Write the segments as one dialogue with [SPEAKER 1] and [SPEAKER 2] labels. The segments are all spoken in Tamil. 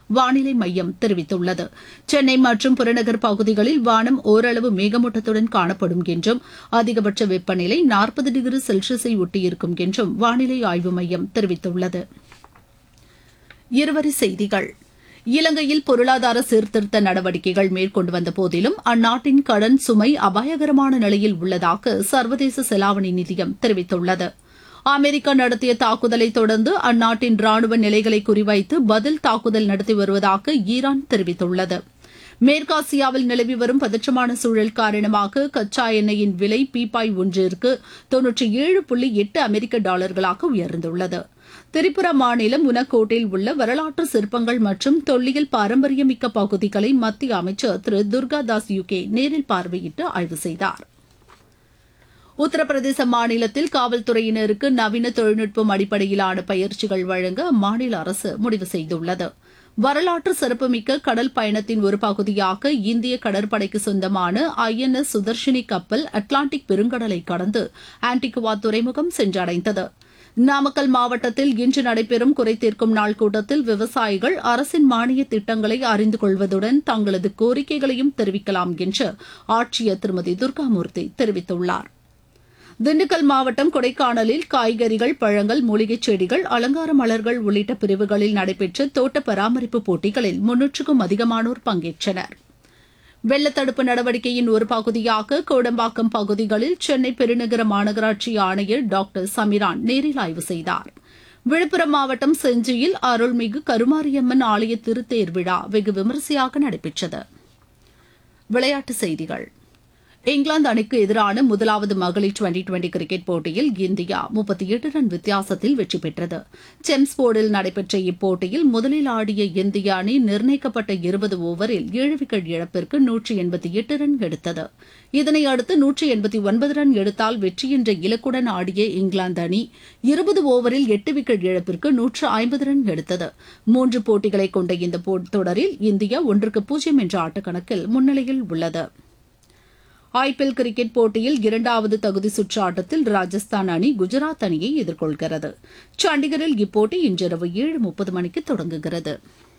[SPEAKER 1] வானிலை மையம் தெரிவித்துள்ளது சென்னை மற்றும் புறநகர் பகுதிகளில் வானம் ஓரளவு மேகமூட்டத்துடன் காணப்படும் என்றும் அதிகபட்ச வெப்பநிலை நாற்பது டிகிரி செல்சியஸை ஒட்டியிருக்கும் என்றும் வானிலை ஆய்வு மையம் தெரிவித்துள்ளது இருவரி செய்திகள் இலங்கையில் பொருளாதார சீர்திருத்த நடவடிக்கைகள் மேற்கொண்டு வந்த போதிலும் அந்நாட்டின் கடன் சுமை அபாயகரமான நிலையில் உள்ளதாக சர்வதேச செலாவணி நிதியம் தெரிவித்துள்ளது அமெரிக்கா நடத்திய தாக்குதலை தொடர்ந்து அந்நாட்டின் ராணுவ நிலைகளை குறிவைத்து பதில் தாக்குதல் நடத்தி வருவதாக ஈரான் தெரிவித்துள்ளது மேற்காசியாவில் நிலவி வரும் பதற்றமான சூழல் காரணமாக கச்சா எண்ணெயின் விலை பீப்பாய் ஒன்றிற்கு தொன்னூற்றி ஏழு புள்ளி எட்டு அமெரிக்க டாலர்களாக உயர்ந்துள்ளது திரிபுரா மாநிலம் உனக்கோட்டில் உள்ள வரலாற்று சிற்பங்கள் மற்றும் தொல்லியல் பாரம்பரியமிக்க பகுதிகளை மத்திய அமைச்சர் திரு துர்காதாஸ் யுகே நேரில் பார்வையிட்டு ஆய்வு செய்தார் உத்தரப்பிரதேச மாநிலத்தில் காவல்துறையினருக்கு நவீன தொழில்நுட்பம் அடிப்படையிலான பயிற்சிகள் வழங்க அம்மாநில அரசு முடிவு செய்துள்ளது வரலாற்று சிறப்புமிக்க கடல் பயணத்தின் ஒரு பகுதியாக இந்திய கடற்படைக்கு சொந்தமான ஐ என் எஸ் சுதர்ஷினி கப்பல் அட்லாண்டிக் பெருங்கடலை கடந்து ஆன்டிகுவா துறைமுகம் சென்றடைந்தது நாமக்கல் மாவட்டத்தில் இன்று நடைபெறும் குறைதீர்க்கும் நாள் கூட்டத்தில் விவசாயிகள் அரசின் மானிய திட்டங்களை அறிந்து கொள்வதுடன் தங்களது கோரிக்கைகளையும் தெரிவிக்கலாம் என்று ஆட்சியர் திருமதி துர்காமூர்த்தி தெரிவித்துள்ளார் திண்டுக்கல் மாவட்டம் கொடைக்கானலில் காய்கறிகள் பழங்கள் மூலிகைச் செடிகள் அலங்கார மலர்கள் உள்ளிட்ட பிரிவுகளில் நடைபெற்ற தோட்ட பராமரிப்பு போட்டிகளில் முன்னூற்றுக்கும் அதிகமானோர் பங்கேற்றனர் வெள்ளத்தடுப்பு நடவடிக்கையின் ஒரு பகுதியாக கோடம்பாக்கம் பகுதிகளில் சென்னை பெருநகர மாநகராட்சி ஆணையர் டாக்டர் சமிரான் நேரில் ஆய்வு செய்தார் விழுப்புரம் மாவட்டம் செஞ்சியில் அருள்மிகு கருமாரியம்மன் ஆலய திருத்தேர் விழா வெகு விமரிசையாக நடைபெற்றது விளையாட்டுச் செய்திகள் இங்கிலாந்து அணிக்கு எதிரான முதலாவது மகளிர் டுவெண்டி டுவெண்டி கிரிக்கெட் போட்டியில் இந்தியா முப்பத்தி எட்டு ரன் வித்தியாசத்தில் வெற்றி பெற்றது செம்ஸ்போர்டில் நடைபெற்ற இப்போட்டியில் முதலில் ஆடிய இந்திய அணி நிர்ணயிக்கப்பட்ட இருபது ஓவரில் ஏழு விக்கெட் இழப்பிற்கு நூற்றி எண்பத்தி எட்டு ரன் எடுத்தது இதனை அடுத்து நூற்றி எண்பத்தி ஒன்பது ரன் எடுத்தால் வெற்றி என்ற இலக்குடன் ஆடிய இங்கிலாந்து அணி இருபது ஓவரில் எட்டு விக்கெட் இழப்பிற்கு நூற்று ஐம்பது ரன் எடுத்தது மூன்று போட்டிகளை கொண்ட இந்த தொடரில் இந்தியா ஒன்றுக்கு பூஜ்ஜியம் என்ற ஆட்டக்கணக்கில் முன்னிலையில் உள்ளது ஐபிஎல் கிரிக்கெட் போட்டியில் இரண்டாவது தகுதி சுற்று ஆட்டத்தில் ராஜஸ்தான் அணி குஜராத் அணியை எதிர்கொள்கிறது சண்டிகரில் இப்போட்டி இன்றிரவு ஏழு முப்பது மணிக்கு தொடங்குகிறது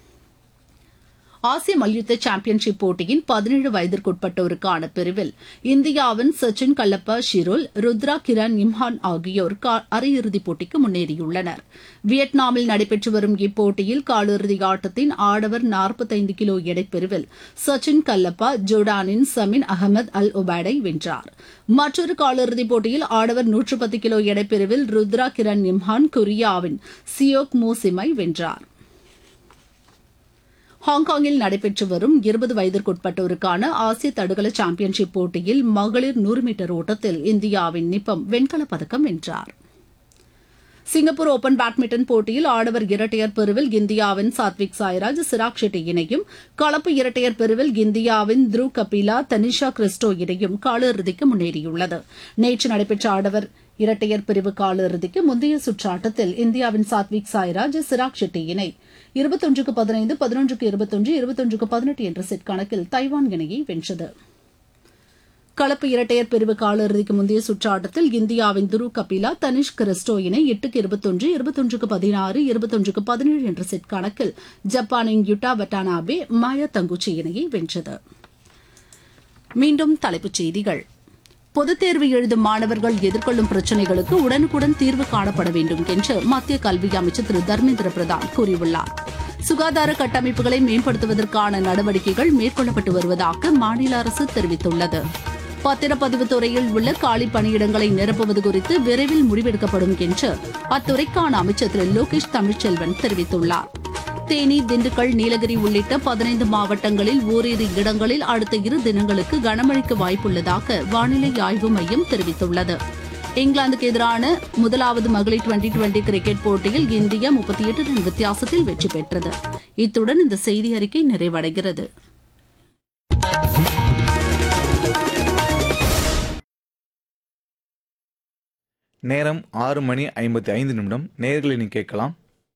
[SPEAKER 1] ஆசிய மல்யுத்த சாம்பியன்ஷிப் போட்டியின் பதினேழு வயதிற்குட்பட்டோருக்கான பிரிவில் இந்தியாவின் சச்சின் கல்லப்பா ஷிரோல் ருத்ரா கிரண் இம்ஹான் ஆகியோர் அரையிறுதிப் போட்டிக்கு முன்னேறியுள்ளனர் வியட்நாமில் நடைபெற்று வரும் இப்போட்டியில் காலிறுதி ஆட்டத்தின் ஆடவர் நாற்பத்தைந்து கிலோ எடைப்பிரிவில் சச்சின் கல்லப்பா ஜோர்டானின் சமின் அகமது அல் ஒபேடை வென்றார் மற்றொரு காலிறுதிப் போட்டியில் ஆடவர் நூற்று பத்து கிலோ எடைப்பிரிவில் ருத்ரா கிரண் இம்ஹான் கொரியாவின் சியோக் மூசிமை வென்றார் ஹாங்காங்கில் நடைபெற்று வரும் இருபது வயதிற்குட்பட்டோருக்கான ஆசிய தடகள சாம்பியன்ஷிப் போட்டியில் மகளிர் நூறு மீட்டர் ஓட்டத்தில் இந்தியாவின் நிப்பம் வெண்கலப் பதக்கம் வென்றார் சிங்கப்பூர் ஓபன் பேட்மிண்டன் போட்டியில் ஆடவர் இரட்டையர் பிரிவில் இந்தியாவின் சாத்விக் சாய்ராஜ் சிராக் ஷெட்டி இணையும் கலப்பு இரட்டையர் பிரிவில் இந்தியாவின் த்ருவ் கபிலா தனிஷா கிறிஸ்டோ இணையும் காலிறுதிக்கு முன்னேறியுள்ளது நேற்று நடைபெற்ற ஆடவர் இரட்டையர் பிரிவு காலிறுதிக்கு முந்தைய சுற்று ஆட்டத்தில் இந்தியாவின் சாத்விக் சாய்ராஜ் சிராக் ஷெட்டி இணை இருபத்தொன்றுக்கு பதினைந்து பதினொன்றுக்கு இருபத்தொன்று இருபத்தொன்றுக்கு பதினெட்டு என்ற செட் கணக்கில் தைவான் இணையை வென்றது கலப்பு இரட்டையர் பிரிவு காலிறுதிக்கு முந்தைய சுற்று ஆட்டத்தில் இந்தியாவின் துரு கபிலா தனிஷ் கிறிஸ்டோ இணை எட்டுக்கு இருபத்தொன்று இருபத்தொன்றுக்கு பதினாறு இருபத்தொன்றுக்கு பதினேழு என்ற செட் கணக்கில் ஜப்பானின் யுட்டா வட்டானாபே மாயா தங்குச்சி இணையை வென்றது மீண்டும் தலைப்புச் செய்திகள் பொதுத் தேர்வு எழுதும் மாணவர்கள் எதிர்கொள்ளும் பிரச்சினைகளுக்கு உடனுக்குடன் தீர்வு காணப்பட வேண்டும் என்று மத்திய கல்வி அமைச்சர் திரு தர்மேந்திர பிரதான் கூறியுள்ளார் சுகாதார கட்டமைப்புகளை மேம்படுத்துவதற்கான நடவடிக்கைகள் மேற்கொள்ளப்பட்டு வருவதாக மாநில அரசு தெரிவித்துள்ளது பத்திரப்பதிவு துறையில் உள்ள காலி பணியிடங்களை நிரப்புவது குறித்து விரைவில் முடிவெடுக்கப்படும் என்று அத்துறைக்கான அமைச்சர் திரு லோகேஷ் தமிழ்ச்செல்வன் தெரிவித்துள்ளார் தேனி திண்டுக்கல் நீலகிரி உள்ளிட்ட பதினைந்து மாவட்டங்களில் ஓரிரு இடங்களில் அடுத்த இரு தினங்களுக்கு கனமழைக்கு வாய்ப்புள்ளதாக வானிலை ஆய்வு மையம் தெரிவித்துள்ளது இங்கிலாந்துக்கு எதிரான முதலாவது மகளிர் டுவெண்டி டுவெண்டி கிரிக்கெட் போட்டியில் இந்தியா முப்பத்தி எட்டு ரன் வித்தியாசத்தில் வெற்றி பெற்றது இத்துடன் இந்த செய்தி அறிக்கை நிறைவடைகிறது
[SPEAKER 2] நேரம் ஆறு மணி ஐம்பத்தி ஐந்து நிமிடம் நேர்களை நீ கேட்கலாம்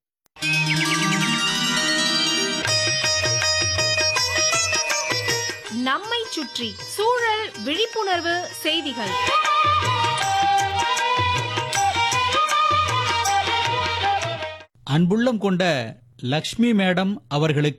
[SPEAKER 3] நம்மை சுற்றி சூழல் விழிப்புணர்வு செய்திகள்
[SPEAKER 4] அன்புள்ளம் கொண்ட லக்ஷ்மி மேடம் அவர்களுக்கு